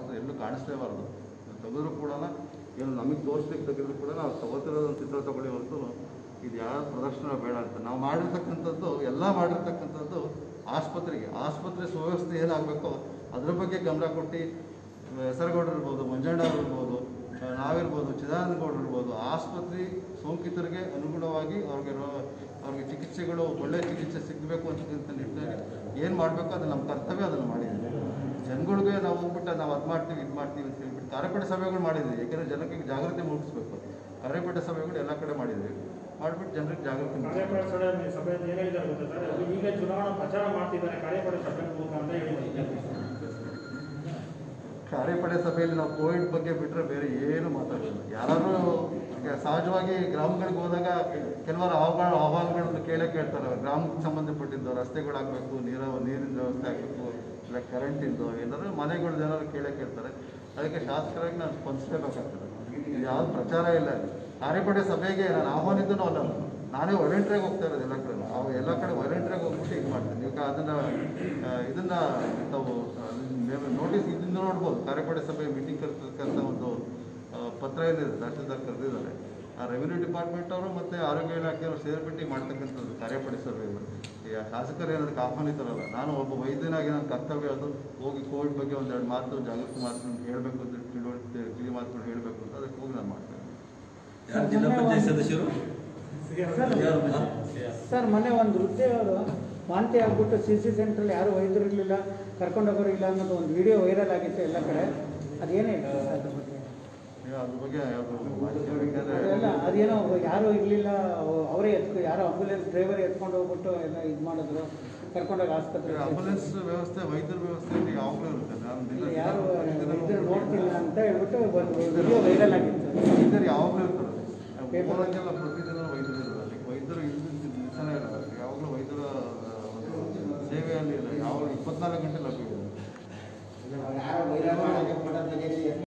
ಭಾರತ ಎಲ್ಲೂ ಕಾಣಿಸ್ಲೇಬಾರ್ದು ತೆಗೆದ್ರು ಕೂಡ ಏನು ನಮಗೆ ತೋರಿಸ್ಲಿಕ್ಕೆ ತೆಗೆದ್ರು ಕೂಡ ನಾವು ತಗೋತಿರೋದೊಂದು ಚಿತ್ರ ತಗೊಳ್ಳಿ ಹೊರತು ಇದು ಯಾವ ಪ್ರದರ್ಶನ ಬೇಡ ಅಂತ ನಾವು ಮಾಡಿರ್ತಕ್ಕಂಥದ್ದು ಎಲ್ಲ ಮಾಡಿರ್ತಕ್ಕಂಥದ್ದು ಆಸ್ಪತ್ರೆಗೆ ಆಸ್ಪತ್ರೆ ಸುವ್ಯವಸ್ಥೆ ಏನಾಗಬೇಕೋ ಅದ್ರ ಬಗ್ಗೆ ಗಮನ ಕೊಟ್ಟು ಹೆಸರುಗೌಡರು ಇರ್ಬೋದು ಮಂಜಣ್ಣ ಅವ್ರು ಇರ್ಬೋದು ಆ, ನಾವಿರ್ಬೋದು ಚಿದಾನಂದ ಗೌಡರು ಇರ್ಬೋದು ಆಸ್ಪತ್ರೆ ಸೋಂಕಿತರಿಗೆ ಅನುಗುಣವಾಗಿ ಅವ್ರಿಗೆ ರೋ- ಅವ್ರಿಗೆ ಚಿಕಿತ್ಸೆಗಳು ಒಳ್ಳೆಯ ಚಿಕಿತ್ಸೆ ಸಿಗಬೇಕು ಅಂತ ನಿಟ್ಟಿನಲ್ಲಿ ಏನು ಮಾಡಬೇಕು ಅದು ನಮ್ಮ ಕರ್ತವ್ಯ ಅದನ್ನು ಮಾಡಿದ್ದೀವಿ ಜನಗಳಿಗೆ ನಾವು ಹೋಗ್ಬಿಟ್ಟು ನಾವು ಅದು ಮಾಡ್ತೀವಿ ಇದು ಮಾಡ್ತೀವಿ ಅಂತ ಹೇಳ್ಬಿಟ್ಟು ಕಾರ್ಯಪಡೆ ಸಭೆಗಳು ಮಾಡಿದ್ವಿ ಯಾಕೆಂದರೆ ಜನಕ್ಕೆ ಜಾಗೃತಿ ಮೂಡಿಸ್ಬೇಕು ಕಾರ್ಯಪಡೆ ಸಭೆಗಳು ಎಲ್ಲ ಕಡೆ ಮಾಡಿದ್ವಿ ಮಾಡಿಬಿಟ್ಟು ಜನರಿಗೆ ಜಾಗೃತಿ ಮೂಡಿಸ್ಬೇಕು ಕಾರ್ಯಪಡೆ ಸಭೆ ಸಭೆಯಲ್ಲಿ ಏನು ಹೇಳಿದ್ದಾರೆ ಗೊತ್ತಾ ಸರ್ ಈಗ ಚುನಾವಣಾ ಪ್ರಚಾರ ಮಾಡ್ತಿದ್ದಾರೆ ಕಾರ್ಯಪಡೆ ಸಭೆ ಮೂಲಕ ಅಂತ ಹೇಳಿದ್ದಾರೆ ಕಾರ್ಯಪಡೆ ಸಭೆಯಲ್ಲಿ ನಾವು ಕೋವಿಡ್ ಬಗ್ಗೆ ಬಿಟ್ಟರೆ ಬೇರೆ ಏನು ಮಾತಾಡಲಿಲ್ಲ ಯಾರಾದರೂ ಈಗ ಸಹಜವಾಗಿ ಗ್ರಾಮಗಳಿಗೆ ಹೋದಾಗ ಕೆಲವರು ಆಹ್ವಾನ ಆಹ್ವಾನಗಳನ್ನು ಕೇಳೇ ಕೇಳ್ತಾರೆ ಅವ್ರು ಗ್ರಾಮಕ್ಕೆ ಸಂಬಂಧಪಟ್ಟಿದ್ದು ರಸ್ತೆಗಳಾಗಬೇಕು ನೀರ ನೀರಿನ ವ್ಯವಸ್ಥೆ ಆಗಬೇಕು ಇಲ್ಲ ಕರೆಂಟಿಂದು ಏನಾದ್ರು ಮನೆಗಳ್ದು ಏನಾದ್ರು ಕೇಳೇ ಕೇಳ್ತಾರೆ ಅದಕ್ಕೆ ಶಾಸಕರಾಗಿ ನಾನು ಸ್ಪಂದಿಸಲೇಬೇಕಾಗ್ತದೆ ಇದು ಯಾವ್ದು ಪ್ರಚಾರ ಇಲ್ಲ ಇಲ್ಲಿ. ಕಾರ್ಯಪಡೆ ಸಭೆಗೆ ನಾನು ಆಹ್ವಾನಿದ್ದನೂ ಅಲ್ಲ ನಾನು. ನಾನೇ ವಾಲಂಟ್ರಿಯಾಗಿ ಹೋಗ್ತಾ ಇರೋದು ಎಲ್ಲ ಕಡೆ ಅವು ಎಲ್ಲ ಕಡೆ ವಾಲಂಟ್ರಿಯಾಗಿ ಹೋಗ್ಬಿಟ್ಟು ಇದು ಮಾಡ್ತೀನಿ ಈಗ ಅದನ್ನು ಇದನ್ನು ತಾವು ನೋಟಿಸ್ ಇದರಿಂದ ನೋಡ್ಬೋದು ಕಾರ್ಯಪಡೆ ಸಭೆ ಮೀಟಿಂಗ್ ಕರ್ತಕ್ಕಂಥ ಒಂದು ಆ, ಪತ್ರ ಏನಿದೆ ತಹಸೀಲ್ದಾರ್ ಕರೆದಿದ್ದಾರೆ ಆ ರೆವಿನ್ಯೂ ಡಿಪಾರ್ಟ್ಮೆಂಟ್ ಅವರು ಮತ್ತು ಆರೋಗ್ಯ ಇಲಾಖೆಯವರು ಸೇರಿಬಿಟ್ಟು ಮಾಡ್ತಕ್ಕಂಥದ್ದು ಕಾರ್ಯಪಡೆ ಸಭೆಗಳು ಈಗ ಶಾಸಕರು ಏನದಕ್ಕೆ ಆಹ್ವಾನಿತರಲ್ಲ ನಾನು ಒಬ್ಬ ವೈದ್ಯನಾಗಿ ನನ್ನ ಕರ್ತವ್ಯ ಅದು ಹೋಗಿ ಕೋವಿಡ್ ಬಗ್ಗೆ ಒಂದೆರಡು ಮಾತು ಜಾಗೃತಿ ಮಾತು ಹೇಳಬೇಕು ಅಂತ ತಿಳುವಳಿಕೆ ತಿಳಿ ಮಾತುಗಳು ಹೇಳಬೇಕು ಅಂತ ಅದಕ್ಕೆ ಹೋಗಿ ನಾನು ಮಾಡ್ತೇನೆ ಯಾರು ಜಿಲ್ಲಾ ಪಂಚಾಯತ್ ಸದಸ್ಯರು ಸರ್ ಯಾರು ಸರ್ ಮೊನ್ನೆ ಒಂದು ವೃದ್ಧೆಯವರು ವಾಂತಿ ಆಗ್ಬಿಟ್ಟು ಸಿ ಸಿ ಸೆಂಟ್ರಲ್ಲಿ ಯಾರು ವೈದ್ಯರು ಇರಲಿಲ್ಲ ಕರ್ಕೊಂಡೋಗೋರು ಇಲ್ಲ ಅನ್ನೋದು ಒಂದು ವಿಡಿಯೋ ವೈರಲ್ ಆಗಿತ್ತು ಎಲ್ಲ ಕಡೆ ಅದೇನೇ ಇಲ್ಲ ಸರ್ ಅದ್ರ ಬಗ್ಗೆ ಈಗ ಅದ್ರ ಬಗ್ಗೆ ಯಾವುದು ಮಾಹಿತಿ ಬೇಕಾದ್ರೆ ಅದೆಲ್ಲ ಅದೇನೋ ಯಾರು ಇರಲಿಲ್ಲ ಅವರೇ ಎತ್ಕೊ ಯಾರೋ ಆಂಬುಲೆನ್ಸ್ ಡ್ರೈವರ್ ಎತ್ಕೊಂಡು ಹೋಗ್ಬಿಟ್ಟು ಎಲ್ಲ ಇದು ಮಾಡಿದ್ರು ಕರ್ಕೊಂಡೋಗಿ ಆಸ್ಪತ್ರೆ ಆಂಬುಲೆನ್ಸ್ ವ್ಯವಸ್ಥೆ ವೈದ್ಯರ ವ್ಯವಸ್ಥೆ ಇಲ್ಲಿ ಯಾವಾಗಲೂ ಇರುತ್ತೆ ನಾನು ದಿನ ಇಲ್ಲಿ ಯಾರು ದಿನ ವೈದ್ಯರು ನೋಡ್ತಿಲ್ಲ ಅಂತ ಹೇಳ್ಬಿಟ್ಟು ಒಂದು ವಿಡಿಯೋ ವೈರಲ್ ಆಗಿತ್ತು ವೈದ್ಯರು ಯಾವಾಗಲೂ ಇರ್ತಾರೆ ಹೋಗೋದಕ್ಕೆಲ್ಲ ಪ್ರತಿದಿನ ವೈದ್ಯರು ಇರೋದು ಅದಕ್ಕೆ ವೈದ್ಯರು ಇಲ್ಲದ ದಿವಸನೇ ಇಲ್ಲ ಯಾವಾಗಲೂ ವೈದ್ಯರ ಒಂದು ಸೇವೆಯಲ್ಲಿ ಇಲ್ಲ ಯಾವಾಗ ಇಪ್ಪತ್ನಾಲ್ಕು ಗಂಟೆ ಲಭ್ಯ ಇದೆ ಯಾರೋ ವೈರಲ್